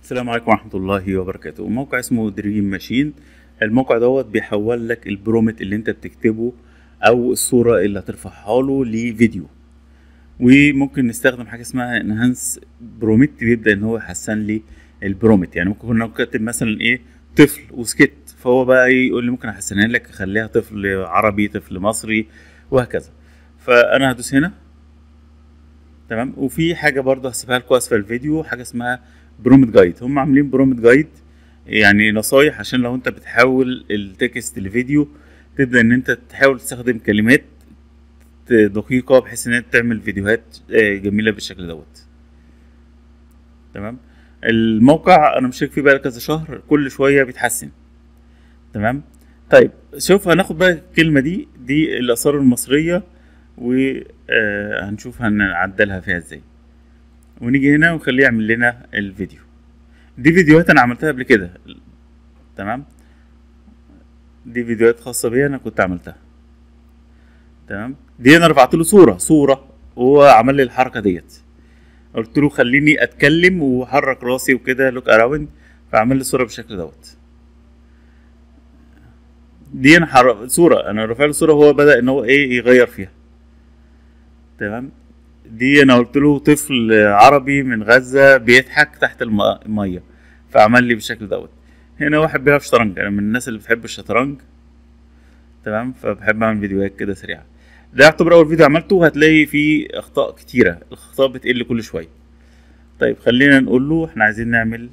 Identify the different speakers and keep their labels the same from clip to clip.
Speaker 1: السلام عليكم ورحمة الله وبركاته موقع اسمه دريم ماشين الموقع دوت بيحول لك البرومت اللي انت بتكتبه او الصورة اللي هترفعها له لفيديو وممكن نستخدم حاجة اسمها انهانس برومت بيبدأ ان هو يحسن لي البرومت يعني ممكن كنا كاتب مثلا ايه طفل وسكت فهو بقى إيه يقول لي ممكن احسنها لك اخليها طفل عربي طفل مصري وهكذا فانا هدوس هنا تمام وفي حاجه برضه هسيبها لكم اسفل الفيديو حاجه اسمها برومت جايد هم عاملين برومت جايد يعني نصايح عشان لو انت بتحول التكست لفيديو تبدا ان انت تحاول تستخدم كلمات دقيقة بحيث ان انت تعمل فيديوهات جميلة بالشكل دوت تمام الموقع انا مشترك فيه بقى كذا شهر كل شوية بيتحسن تمام طيب شوف هناخد بقى الكلمة دي دي الآثار المصرية وهنشوف هنعدلها فيها ازاي ونيجي هنا ونخليه يعمل لنا الفيديو دي فيديوهات انا عملتها قبل كده تمام دي فيديوهات خاصة بيا انا كنت عملتها تمام دي انا رفعت له صورة صورة وهو عمل لي الحركة ديت قلت له خليني اتكلم وحرك راسي وكده لوك اراوند فعمل لي صورة بالشكل دوت دي انا حر... صورة انا رافع له صورة وهو بدأ ان هو ايه يغير فيها تمام دي انا قلت له طفل عربي من غزة بيضحك تحت المية فعمل لي بالشكل دوت هنا واحد بيلعب شطرنج انا من الناس اللي بتحب الشطرنج تمام فبحب اعمل فيديوهات كده سريعة ده يعتبر اول فيديو عملته هتلاقي فيه اخطاء كتيرة الاخطاء بتقل كل شوية طيب خلينا نقول له احنا عايزين نعمل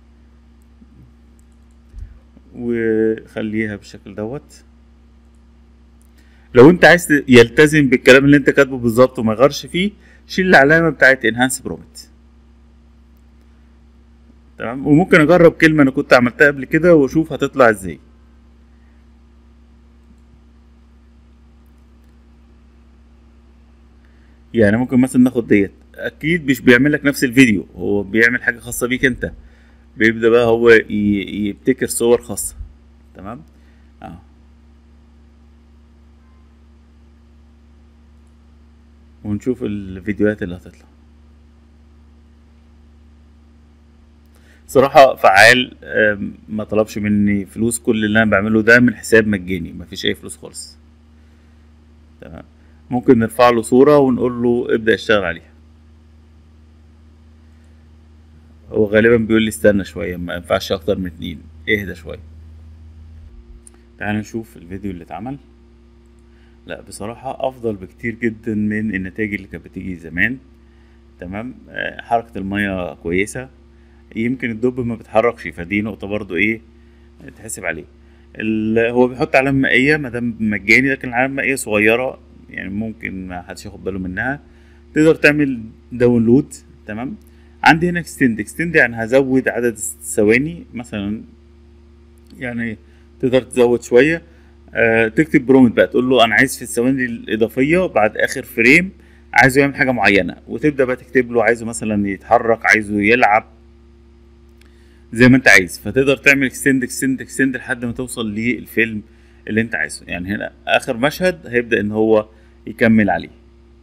Speaker 1: وخليها بالشكل دوت لو انت عايز يلتزم بالكلام اللي انت كاتبه بالظبط وما يغيرش فيه شيل العلامه بتاعت انهانس برومت تمام وممكن اجرب كلمه انا كنت عملتها قبل كده واشوف هتطلع ازاي يعني ممكن مثلا ناخد ديت اكيد مش بيعمل لك نفس الفيديو هو بيعمل حاجه خاصه بيك انت بيبدا بقى هو يبتكر صور خاصه تمام اه ونشوف الفيديوهات اللي هتطلع صراحة فعال ما طلبش مني فلوس كل اللي انا بعمله ده من حساب مجاني مفيش اي فلوس خالص تمام ممكن نرفع له صورة ونقول له ابدأ اشتغل عليها هو غالبا بيقول لي استنى شوية ما ينفعش اكتر من اتنين اهدى شوية تعال نشوف الفيديو اللي اتعمل لا بصراحة أفضل بكتير جدا من النتائج اللي كانت بتيجي زمان تمام حركة المية كويسة يمكن الدب ما بيتحركش فدي نقطة برضو ايه تحسب عليه هو بيحط علامة مائية مادام مجاني لكن العلامة المائية صغيرة يعني ممكن ما حدش ياخد باله منها تقدر تعمل داونلود تمام عندي هنا اكستند اكستند يعني هزود عدد الثواني مثلا يعني تقدر تزود شويه أه تكتب برومت بقى تقول له انا عايز في الثواني الاضافيه بعد اخر فريم عايزه يعمل حاجه معينه وتبدا بقى تكتب له عايزه مثلا يتحرك عايزه يلعب زي ما انت عايز فتقدر تعمل اكستند اكستند اكستند لحد ما توصل للفيلم اللي انت عايزه يعني هنا اخر مشهد هيبدا ان هو يكمل عليه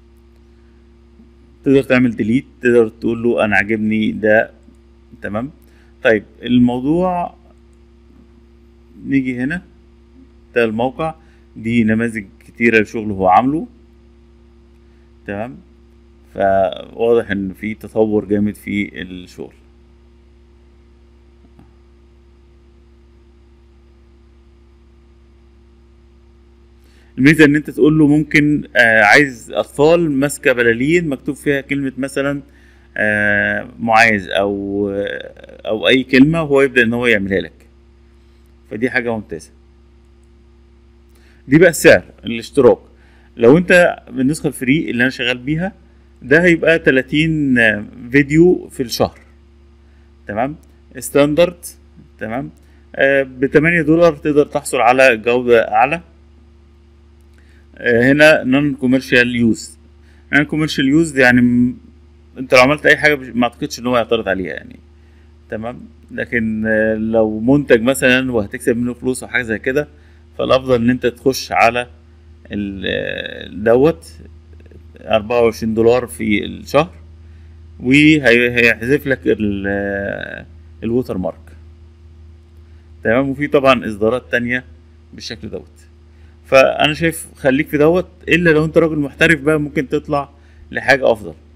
Speaker 1: تقدر تعمل ديليت تقدر تقول له انا عاجبني ده تمام طيب الموضوع نيجي هنا ده الموقع دي نماذج كتيرة لشغل هو عامله تمام فواضح ان في تطور جامد في الشغل الميزه ان انت تقول له ممكن آه عايز اطفال ماسكه بلالين مكتوب فيها كلمه مثلا آه معاذ او آه او اي كلمه وهو يبدا ان هو يعملها لك فدي حاجه ممتازه دي بقى السعر الاشتراك لو انت بالنسخه الفري اللي انا شغال بيها ده هيبقى 30 فيديو في الشهر تمام ستاندرد تمام ب 8 دولار تقدر تحصل على جوده اعلى هنا نون كوميرشال يوز نون كوميرشال يوز يعني م... انت لو عملت اي حاجه ما اعتقدش ان هو يعترض عليها يعني تمام لكن لو منتج مثلا وهتكسب منه فلوس او حاجه زي كده فالافضل ان انت تخش على دوت 24 دولار في الشهر وهيحذف لك الووتر مارك تمام وفي طبعا اصدارات تانية بالشكل دوت فانا شايف خليك في دوت الا لو انت راجل محترف بقى ممكن تطلع لحاجه افضل